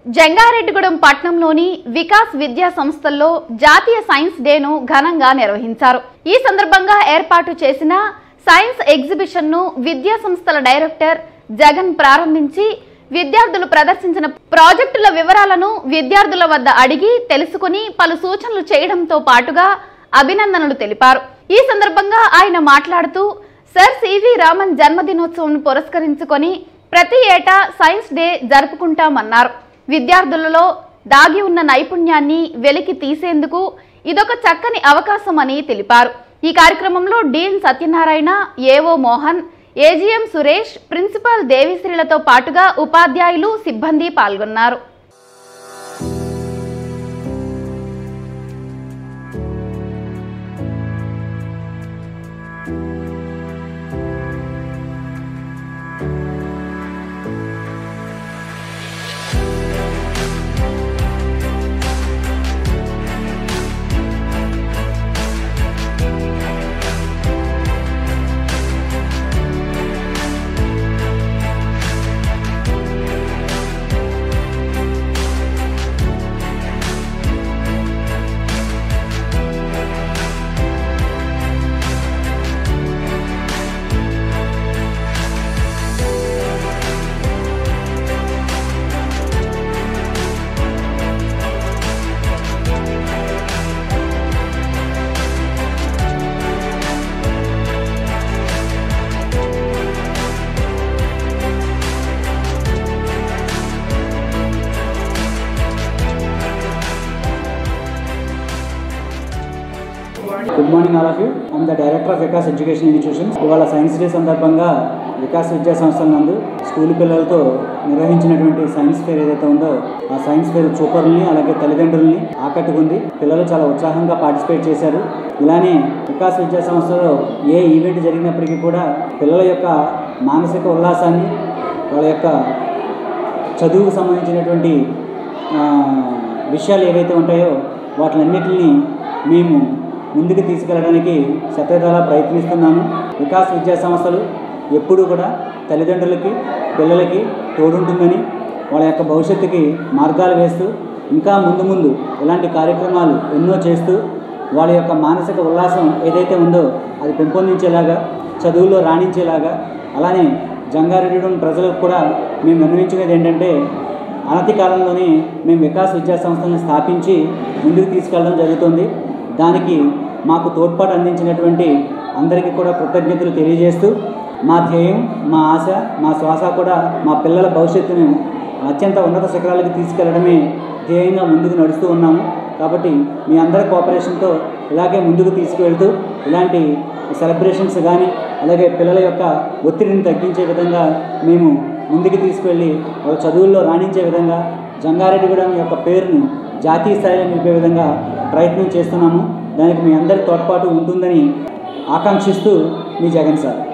జంగారెడ్డిగూడెం పట్నంలోని వికాస్ విద్యా సంస్థల్లో జాతీయ సైన్స్ డేను ఘనంగా నిర్వహించారు ఈ సందర్భంగా ఏర్పాటు చేసిన సైన్స్ ఎగ్జిబిషన్ ను విద్యా సంస్థల డైరెక్టర్ జగన్ ప్రారంభించి విద్యార్థులు ప్రదర్శించిన ప్రాజెక్టుల వివరాలను విద్యార్థుల వద్ద అడిగి తెలుసుకుని పలు సూచనలు చేయడంతో పాటుగా అభినందనలు తెలిపారు ఈ సందర్భంగా ఆయన మాట్లాడుతూ సర్ సివి రామన్ జన్మదినోత్సవం పురస్కరించుకొని ప్రతి ఏటా సైన్స్ డే జరుపుకుంటామన్నారు విద్యార్థులలో దాగి ఉన్న నైపుణ్యాన్ని వెలికి తీసేందుకు ఇదొక చక్కని అవకాశం అని తెలిపారు ఈ కార్యక్రమంలో dean Satyanarayana AO Mohan AGM Suresh principal దేవిశ్రీలతో పాటుగా ఉపాధ్యాయులు సిబ్బంది పాల్గొన్నారు good morning all of you I'm the director of Vikas education institutions ఇవాళ సైన్స్ డే సందర్భంగా వికాస్ విద్యా సంస్థల నందు స్కూల్ పిల్లలతో నిర్వహించినటువంటి సైన్స్ ఫేర్ ఏదైతే ఉందో ఆ సైన్స్ ఫేర్ చూపర్లని అలాగే తల్లిదండ్రుల్ని ఆకట్టుకుంది పిల్లలు చాలా ఉత్సాహంగా పార్టిసిపేట్ చేశారు ఇలానే వికాస్ విద్యా సంస్థలో ఏ ఈవెంట్ జరిగినప్పటికీ కూడా పిల్లల యొక్క మానసిక ఉల్లాసాన్ని వాళ్ళ యొక్క చదువుకు సంబంధించినటువంటి ఆ, విషయాలు ఏవైతే ఉంటాయో వాటిలన్నిటిని మేము ముందుకు తీసుకెళ్ళడానికి శతవిధాలా ప్రయత్నిస్తున్నాము వికాస్ విద్యా సంస్థలు ఎప్పుడూ కూడా తల్లిదండ్రులకి పిల్లలకి తోడుంటుందని వాళ్ళ యొక్క భవిష్యత్తుకి మార్గాలు వేస్తూ ఇంకా ముందు ముందు ఇలాంటి కార్యక్రమాలు ఎన్నో చేస్తూ వాళ్ళ యొక్క మానసిక ఉల్లాసం ఏదైతే ఉందో అది పెంపొందించేలాగా చదువులో రాణించేలాగా అలానే జంగారెడ్డి ప్రజలకు కూడా మేము నిర్ణయించుకునేది ఏంటంటే అనతి కాలంలోనే మేము వికాస్ విద్యా సంస్థలను స్థాపించి ముందుకు తీసుకెళ్ళడం జరుగుతుంది దానికి మాకు తోడ్పాటు అందించినటువంటి అందరికీ కూడా కృతజ్ఞతలు తెలియజేస్తూ మా ధ్యేయం మా ఆశ మా శ్వాస కూడా మా పిల్లల భవిష్యత్తును అత్యంత ఉన్నత శిఖరాలకు తీసుకెళ్లడమే ధ్యేయంగా ముందుకు నడుస్తూ ఉన్నాము కాబట్టి మీ అందరి కోఆపరేషన్తో ఇలాగే ముందుకు తీసుకువెళ్తూ ఇలాంటి సెలబ్రేషన్స్ కానీ అలాగే పిల్లల యొక్క ఒత్తిడిని తగ్గించే విధంగా మేము ముందుకు తీసుకువెళ్ళి వాళ్ళ చదువుల్లో రాణించే విధంగా జంగారెడ్డిగూడెం యొక్క పేరుని జాతీయ స్థాయిలో నిలిపే విధంగా ప్రయత్నం చేస్తున్నాము దానికి మీ అందరి తోడ్పాటు ఉంటుందని ఆకాంక్షిస్తూ మీ జగన్ సార్